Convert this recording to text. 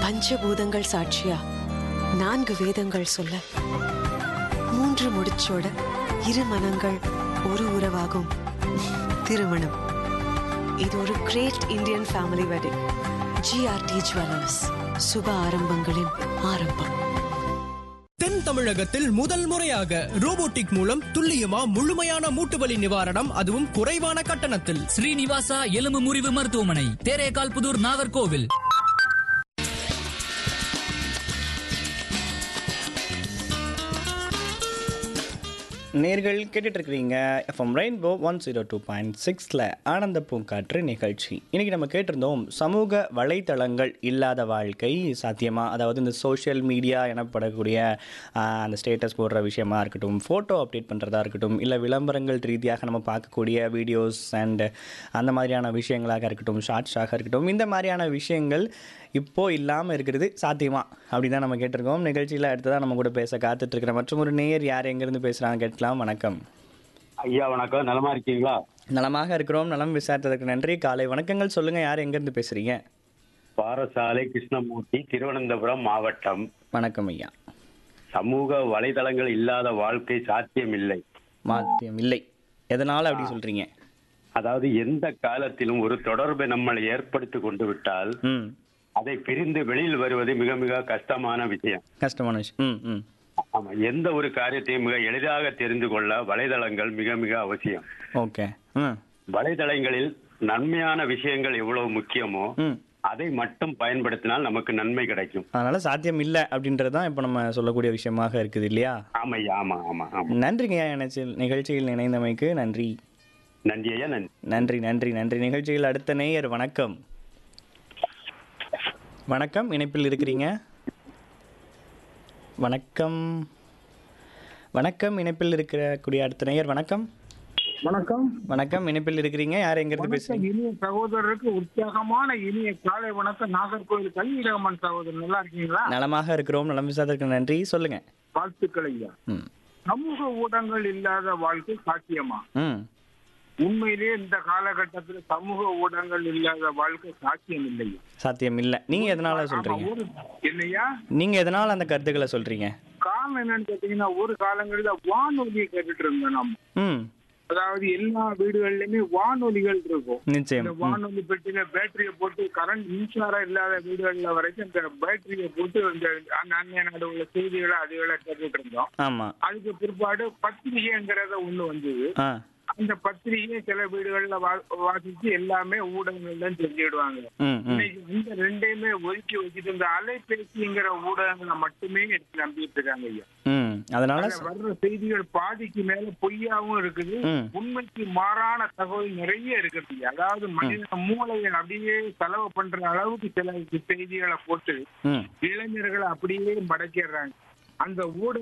பஞ்சபூதங்கள் சாட்சியா நான்கு வேதங்கள் சொல்ல மூன்று முடிச்சோட இரு மனங்கள் ஒரு உறவாகும் திருமணம் இது ஒரு great Indian family wedding GRT jewellers சுப ஆரம்பங்களின் ஆரம்பம் தென் தமிழகத்தில் முதல் முறையாக ரோபோட்டிக் மூலம் துல்லியமா முழுமையான மூட்டு வலி நிவாரணம் அதுவும் குறைவான கட்டணத்தில் ஸ்ரீனிவாசா எலும்பு முறிவு மருத்துவமனை தேரேகால் புதூர் நாகர்கோவில் நேர்கள் கேட்டுட்டு இருக்கிறீங்க FM Rainbow one zero two point சிக்ஸில் ஆனந்த பூங்காற்று நிகழ்ச்சி இன்றைக்கி நம்ம கேட்டிருந்தோம் சமூக வலைத்தளங்கள் இல்லாத வாழ்க்கை சாத்தியமா அதாவது இந்த சோஷியல் மீடியா எனப்படக்கூடிய ஆஹ், அந்த ஸ்டேட்டஸ் போடுற விஷயமா இருக்கட்டும் ஃபோட்டோ அப்டேட் பண்ணுறதா இருக்கட்டும் இல்லை விளம்பரங்கள் ரீதியாக நம்ம பார்க்கக்கூடிய வீடியோஸ் அண்ட் அந்த மாதிரியான விஷயங்களாக இருக்கட்டும் ஷார்ட்ஸாக இருக்கட்டும் இந்த மாதிரியான விஷயங்கள் இப்போ இல்லாமல் இருக்கிறது சாத்தியமா அப்படி தான் நம்ம கேட்டிருக்கோம் நிகழ்ச்சியில் அடுத்ததான் நம்ம கூட பேச காத்துட்டு இருக்கிற மற்றும் ஒரு நேயர் யார் எங்கேருந்து பேசுகிறாங்க கேட்கலாம் வணக்கம் ஐயா வணக்கம் நலமா இருக்கீங்களா நலமாக இருக்கிறோம் நலம் விசாரித்ததற்கு நன்றி காலை வணக்கங்கள் சொல்லுங்கள் யார் எங்கேருந்து பேசுகிறீங்க பாரசாலை கிருஷ்ணமூர்த்தி திருவனந்தபுரம் மாவட்டம் வணக்கம் ஐயா சமூக வலைதளங்கள் இல்லாத வாழ்க்கை சாத்தியம் இல்லை மாத்தியம் இல்லை எதனால் அப்படி சொல்கிறீங்க அதாவது எந்த காலத்திலும் ஒரு தொடர்பை நம்மளை ஏற்படுத்தி கொண்டு விட்டால் ம் அதை பிரிந்து வெளியில் வருவது மிக மிக கஷ்டமான விஷயம் கஷ்டமான விஷயம் ம் ம் ஆமா எந்த ஒரு காரியத்தையும் மிக எளிதாக தெரிந்து கொள்ள வலைதளங்கள் மிக மிக அவசியம் ஓகே ம் வலைதளங்களில் நன்மையான விஷயங்கள் எவ்வளவு முக்கியமோ ம் அதை மட்டும் பயன்படுத்தினால் நமக்கு நன்மை கிடைக்கும் அதனால் சாத்தியம் இல்லை அப்படின்றது தான் இப்போ நம்ம சொல்லக்கூடிய விஷயமாக இருக்குது இல்லையா ஆமையா ஆமா ஆமா ஆமா நன்றிங்க ஐயா நிகழ்ச்சியில் நிகழ்ச்சியில் இணைந்தமைக்கு நன்றி நன்றி ஐயா நன்றி நன்றி நன்றி நன்றி நிகழ்ச்சியில் அடுத்த நேயர் வணக்கம் வணக்கம் இணைப்பில் இருக்கிறீங்க வணக்கம் வணக்கம் இணைப்பில் இருக்கக்கூடிய அடுத்த நேயர் வணக்கம் வணக்கம் வணக்கம் இணைப்பில் இருக்கிறீங்க யார் எங்கிருந்து வணக்கம் பேசுறீங்க இனிய சகோதரருக்கு உற்சாகமான இனிய காலை வணக்கம் நாகர்கோவில் கல்விரகமன் சகோதரர் நல்லா இருக்கீங்களா நலமாக இருக்கிறோம் நலம் விசாதற்கு நன்றி சொல்லுங்க வாழ்த்துக்கள் ஐயா ம் சமூக ஊடகங்கள் இல்லாத வாழ்க்கை சாத்தியமா ம் உண்மையிலேயே இந்த காலகட்டத்தில் சமூக ஊடகங்கள் இல்லாத வாழ்க்கை சாத்தியம் இல்லையா சாத்தியம் இல்லை நீங்க எதனால சொல்றீங்க ஒரு இல்லையா நீங்க எதனால அந்த கருத்துக்களை சொல்றீங்க காரணம் என்னன்னு கேட்டீங்கன்னா ஒரு காலங்களில் வானொலியை கேட்டுட்டு இருந்தோம் நம்ம ம் அதாவது எல்லா வீடுகள்லயுமே வானொலிகள் இருக்கும் நிச்சயம் இந்த ம். வானொலி பெட்டியில பேட்டரிய போட்டு கரண்ட் மின்சாரம் இல்லாத வீடுகள்ல வரைக்கும் இந்த பேட்டரிய போட்டு இந்த அந்த அந்நிய நாடு உள்ள செய்திகளை அதுகளை கேட்டுட்டு இருந்தோம் ஆமா அதுக்கு பிற்பாடு பத்திரிகைங்கிறத ஒண்ணு வந்தது ஆ அந்த பத்திரிகையை சில வீடுகள்ல வா- வாசிச்சு எல்லாமே ஊடகங்கள்ல தெரிஞ்சுடுவாங்க ம் ம் இன்னைக்கு இந்த ரெண்டையுமே ஒதுக்கி வச்சுட்டு இந்த அலைபேசிங்கிற ஊடகங்களை மட்டுமே எடுத்து நம்பிட்டு இருக்காங்க ஐயா ம் அதனால அதுல வர்ற செய்திகள் பாதிக்கு மேல பொய்யாவும் இருக்குது ம். உண்மைக்கு மாறான தகவல் நிறைய இருக்குது அதாவது மனித மூளையை அப்படியே செலவு பண்ற அளவுக்கு சில செய்திகளை போட்டு ம் இளைஞர்களை அப்படியே மடக்கிடுறாங்க அந்த ஊடக